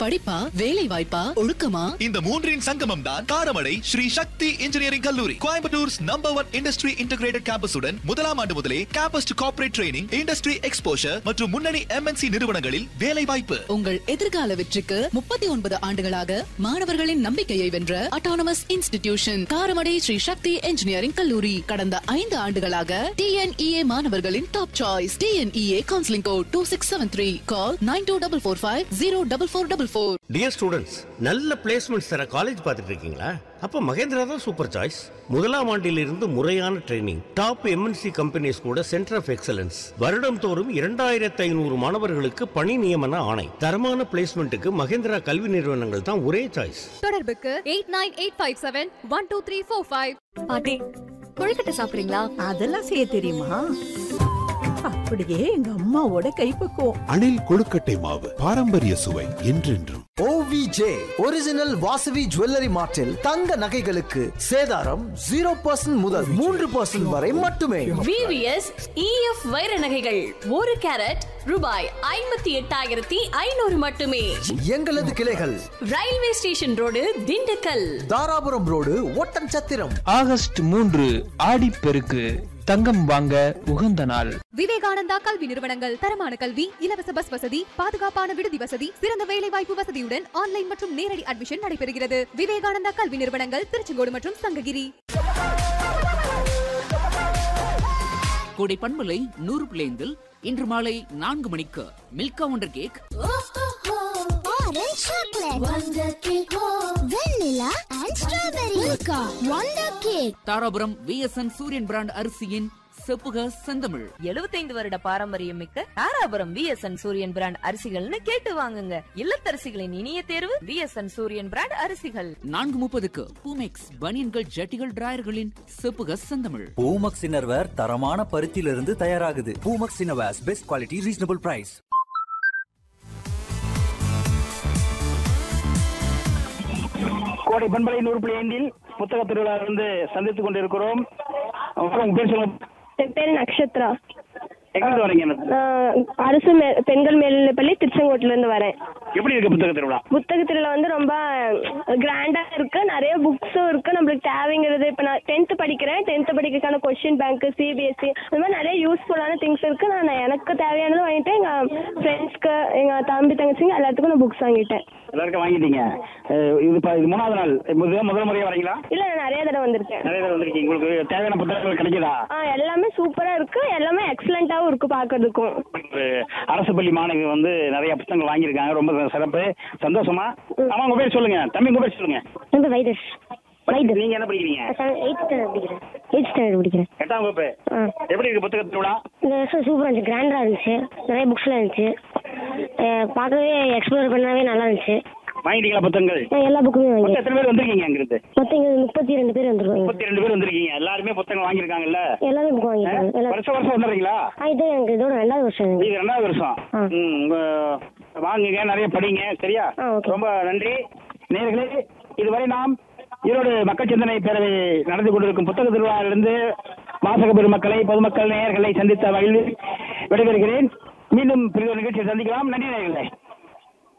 படிப்பா வேலை வாய்ப்பா ஒழுக்கமா இந்த மூன்றின் சங்கமம் தான் காரமடை ஸ்ரீ சக்தி இன்ஜினியரிங் கல்லூரி Coimbatore's number one industry integrated கேம்பஸுடன் முதலாம் ஆண்டு முதலே campus to corporate training industry exposure மற்றும் முன்னணி எம்என்சி நிறுவனங்களில் வேலை வாய்ப்பு உங்கள் எதிர்கால வெற்றிக்கு முப்பத்தி ஒன்பது ஆண்டுகளாக மாணவர்களின் நம்பிக்கையை வென்ற autonomous institution Karamadai Sri Sakthi engineering கல்லூரி கடந்த ஐந்து ஆண்டுகளாக டிஎன்இஏ மாணவர்களின் top choice TNEA counselling code two six seven three call nine two double four five zero double four double four dear students நல்ல பிளேஸ்மெண்ட்ஸ் தர காலேஜ் பார்த்துட்டு இருக்கீங்களா அப்ப மகேந்திரா தான் சூப்பர் சாய்ஸ் முதலாம் ஆண்டிலிருந்து முறையான ட்ரைனிங் டாப் எம்என்சி கம்பெனிஸ் கூட சென்டர் ஆஃப் எக்ஸலன்ஸ் வருடம் தோறும் இரண்டாயிரத்து ஐநூறு மாணவர்களுக்கு பணி நியமன ஆணை தரமான பிளேஸ்மெண்ட்டுக்கு மகேந்திரா கல்வி நிறுவனங்கள் தான் ஒரே சாய்ஸ் தொடர்புக்கு eight nine eight five seven one two three four five பாட்டி கொழுக்கட்டை சாப்பிடுறீங்களா அதெல்லாம் செய்ய தெரியுமா அப்படியே எங்க அம்மாவோட கைப்பக்குவம் அணில் கொழுக்கட்டை மாவு பாரம்பரிய சுவை என்றென்றும் ஓவிஜே ஒரிஜினல் வாசவி ஜுவல்லரி மார்ட்டில் தங்க நகைகளுக்கு சேதாரம் ஜீரோ பர்சன்ட் முதல் மூன்று பர்சன்ட் வரை மட்டுமே விவிஎஸ் இஎஃப் வைர நகைகள் ஒரு கேரட் ரூபாய் ஐம்பத்தி எட்டாயிரத்தி ஐநூறு மட்டுமே எங்களது கிளைகள் railway station road Dindigul Dharapuram road Oddanchatram August மூன்று ஆடிப்பெருக்கு தங்கம் வாங்க உகந்த நாள் விவேகானந்தா கல்வி நிறுவனங்கள் தரமான கல்வி இலவச பஸ் வசதி பாதுகாப்பான விடுதி வசதி சிறந்த வேலை வாய்ப்பு வசதியுடன் ஆன்லைன் மற்றும் நேரடி அட்மிஷன் நடைபெறுகிறது விவேகானந்தா கல்வி நிறுவனங்கள் திருச்செங்கோடு மற்றும் சங்ககிரி கோடை பண்பலை நூறு பிளேந்தில் இன்று மாலை நான்கு மணிக்கு Milka wonder cake Dharapuram VSN Suriyan brand அரிசியின் செப்புக செந்தமிழ் எழுபத்தைந்து வருட பாரம்பரியம் மிக்க தாராபுரம் விஎஸ்என் சூரியன் பிராண்ட் அரிசிகள்னு கேட்டு வாங்குங்க இல்லத்தரசிகளின் இனிய தேர்வு விஎஸ்என் சூரியன் பிராண்ட் அரிசிகள் நான்கு முப்பதுக்கு பூமெக்ஸ் பனியன்கள் ஜட்டிகள் டிராயர்களின் செப்புக செந்தமிழ் பூமக்ஸ் இன்னர்வேர் தரமான பருத்தியிலிருந்து தயாராகுது Poomex innerwears best quality reasonable price கோடை பண்பலை நூறு புள்ளி ஐந்தில் புத்தக திருவிழாவிலிருந்து சந்தித்துக் கொண்டிருக்கிறோம் அப்புறம் உங்க பேர் சொல்லுங்க என் பேர் நக்ஷத்ரா எங்கிருந்து வரீங்க நான் அரசு மே பெண்கள் மேல்நிலைப்பள்ளி திருச்செங்கோட்டுல இருந்து வரேன் எப்படி இருக்கு புத்தக திருவிழா புத்தக திருவிழா வந்து ரொம்ப கிராண்டா இருக்கு நிறைய புக்ஸும் இருக்கு நம்மளுக்கு தேவைங்கிறது இப்போ நான் டென்த் படிக்கிறேன் டென்த் படிக்கிறதுக்கான கொஸ்டின் பேங்க் சிபிஎஸ்சி அந்த மாதிரி நிறைய யூஸ்ஃபுல்லான திங்ஸ் இருக்கு நான் எனக்கு தேவையானது வாங்கிட்டேன் எங்க ஃப்ரெண்ட்ஸ்க்கு எங்க தம்பி தங்கச்சிங்க எல்லாத்துக்கும் நான் புக்ஸ் வாங்கிட்டேன் எல்லாருக்கும் வாங்கிட்டீங்க அஹ் இது இப்ப இது மூணாவது நாள் முதல் முதல் முறையா வரீங்களா இல்ல நான் நிறைய தடவை வந்திருக்கேன் நிறைய பேர் வந்திருக்கீங்க உங்களுக்கு தேவையான புத்தகங்கள் கிடைக்குதா ஆ எல்லாமே சூப்பரா இருக்கு எல்லாமே எக்ஸலண்டாவும் இருக்கு பாக்குறதுக்கும் ஒரு அரசு பள்ளி மாணவி வந்து நிறைய புத்தகங்கள் வாங்கியிருக்காங்க ரொம்ப சிறப்பு சந்தோஷமா ஆமா உங்க பேர் சொல்லுங்க தம்பி உங்க பேர் சொல்லுங்க வந்து வைதஸ் நீங்க என்ன படிக்கிறீங்க எயிட் ஸ்டாண்டர்ட் படிக்கிறேன் எயிட் ஸ்டாண்டர்ட் படிக்கிறேன் எட்டாம் வகுப்பு எப்படி இருக்கு புத்தக திருவிழா இந்த வருஷம் சூப்பராக இருந்துச்சு கிராண்டாக இருந்துச்சு நிறைய புக்ஸ்லாம் இருந்துச்சு அஹ் பார்க்கவே எக்ஸ்ப்ளோர் பண்ணவே நல்லா இருந்துச்சு வாங்கிட்டீங்களா புத்தகங்கள் நான் எல்லா புக்குமே மொத்தம் வாங்கி எத்தனை பேர் வந்திருக்கீங்க அங்கிருந்து மொத்தம் இங்கே முப்பத்தி ரெண்டு பேர் வந்துருவாங்க முப்பத்தி ரெண்டு பேர் வந்திருக்கீங்க எல்லாருமே புத்தகம் வாங்கியிருக்காங்கல்ல எல்லாமே புக் வாங்கிட்டாங்க எல்லாரும் வருஷம் வருஷம் வந்துடுறீங்களா ஆ இது எனக்கு இதோட ரெண்டாவது வருஷம் எனக்கு. இது ரெண்டாவது வருஷம் ம், உங்க வாங்குங்க நிறைய படிங்க சரியா ரொம்ப நன்றி நேர்களே இதுவரை நாம் ஈரோடு மக்கள் சிந்தனை பேரவை நடந்து கொண்டிருக்கும் புத்தக திருவிழாவிலிருந்து வாசக பெருமக்களை பொதுமக்கள் நேயர்களை சந்தித்த வகையில் விடைபெறுகிறேன் மீண்டும் பிரிவு நிகழ்ச்சியை சந்திக்கலாம் நன்றி நேயர்களே